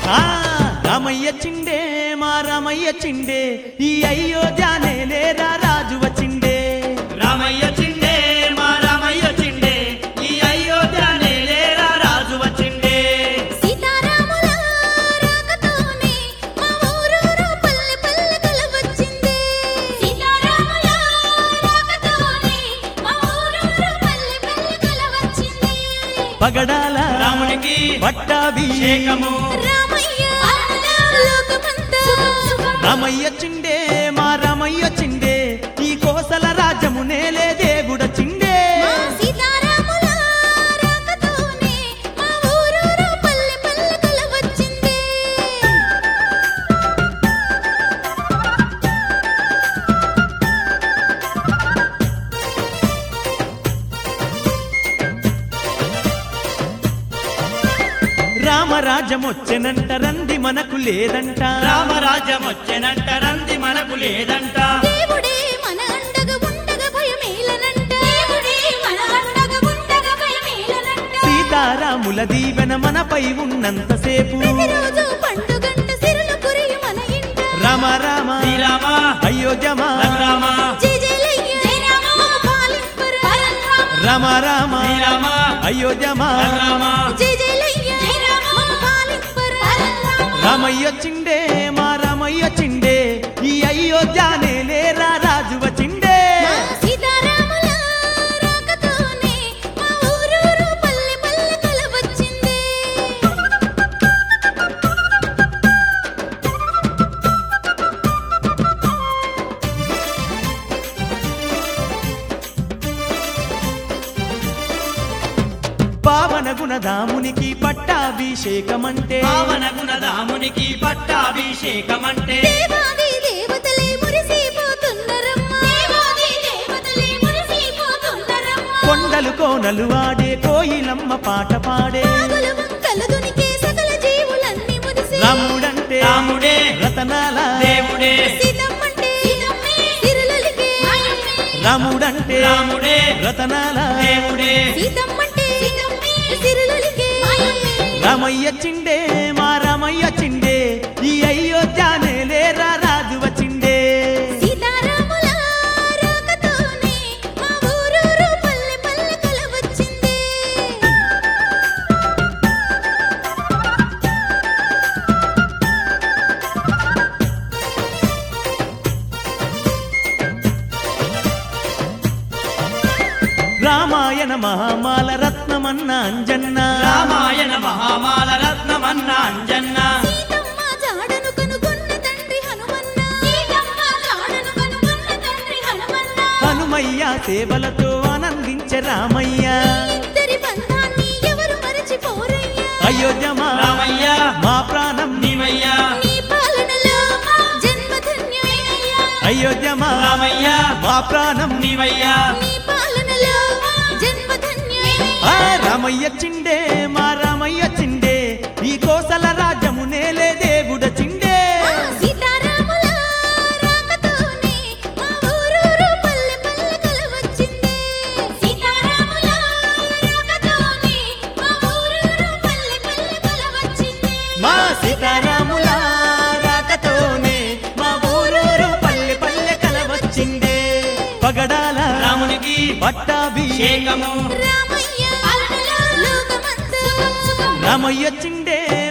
ఆ రామయ్య చిండే మా రామయ్య చిండే ఈ అయోధ్య నేలేరా రాజు వచ్చిండే రామయ్య చిండే మా రామయ్య చిండే ఈ అయోధ్య నేలేరా రాజు వచ్చిండే సీతారాముల రాకతోనే మా ఊరూరు పల్లె పల్లె కలవచ్చింది సీతారాముల రాకతోనే మా ఊరూరు పల్లె పల్లె కలవచ్చింది పగడాల రామునికి పట్టాభిషేకము శేఖము రామయ్య లోకమంతా రామయ్య చిండే మా రామయ్య చిండే ఈ కోసల రాజ్యము నేలే దేవుడ చిండే మా సీతారాముల రాకతోనే మా ఊరూరు పల్లె పల్లె కలవచ్చింది రామరాజ్యం వచ్చెనంట రంది మనకు లేదంట రామరాజ్యం వచ్చెనంట రంది మనకు లేదంట దేవుడే మన అండగా ఉండగా భయమేలనంట దేవుడే మన అండగా ఉండగా భయమేలనంట సీతారాముల దీవెన మనపై ఉన్నంతసేపు ప్రతిరోజు పండుగంట సిరులు కురియ మన ఇంట రామ రామ శ్రీరామ అయోధ్యమా రఘురామ జై జయలయ్య జై రామ మమ పాలింపర పరంధామ రామ రామ శ్రీరామ అయోధ్యమా రఘురామ జై జయలయ్య జై రామ మమ పాలింపర పరంధామ రామయ్య చిండే మా రామయ్య చిండే ఈ అయోధ్య నేలేరా రాజు వచ్చిండే మా సీతారాముల రాకతోనే మా ఊరూరు పల్లె పల్లె కలవచ్చింది పావన గుణధామునికి పట్టాభిషేకమంటే పావన గుణదామునికి పట్టాభిషేకమంటే దేవాది దేవతలే మురిసిపోతున్నరమ్మా దేవాది దేవతలే మురిసిపోతున్నరమ్మా కొండలు కోనలు ఆడే కోయిలమ్మ పాట పాడే నాగుల వంకలు దునికే సకల జీవులన్నీ మురిసే రాముడంటే రాముడే రతనాల దేవుడే సీతమ్మంటే సీతమ్మే సిరులలికే రాముడంటే రాముడే రతనాల దేవుడే సీతమ్మంటే సీతమ్మే సిరులలికే రామయ్య చిండే మా రామయ్య చిండే ఈ అయోధ్య నేలేరా రాజు వచ్చిండే సీతారాముల రాకతోనే మా ఊరూరు పల్లె పల్లె కలవచ్చింది రామాయణ మహామాల రత్నమన్న అంజన్న రామాయణ మహామాల రత్నమన్న అంజన్న సీతమ్మ జాడను కనుగొన్న తండ్రి హనుమన్న సీతమ్మ జాడను కనుగొన్న తండ్రి హనుమన్న హనుమయ్య సేవలతో ఆనందించే రామయ్య ఇద్దరి బంధాన్ని ఎవరు మరచిపోరయ్యా అయోధ్యమా రామయ్య మా ప్రాణం నీవయ్యా నీ పాలనలో జన్మధన్యమయ్యా అయోధ్యమా రామయ్య మా ప్రాణం నీవయ్యా నీ పాలనలో జన్మధన్యమయ్యా ఆ రామయ్య చిండే మా రామయ్య చిండే ఈ కోసల రాజ్యము నేలే దేవుడ చిండే సీతారాముల రాకతోనే మా ఊరూరు పల్లె పల్లె కలవచ్చింది సీతారాముల రాకతోనే మా ఊరూరు పల్లె పల్లె కలవచ్చింది మా సీతారాముల రాకతోనే మా ఊరూరు పల్లె పల్లె కలవచ్చిందే పగడాల రామునికి పట్టాభిషేకం శేఖము రామయ్య లోకమంతా రామయ్య చిండే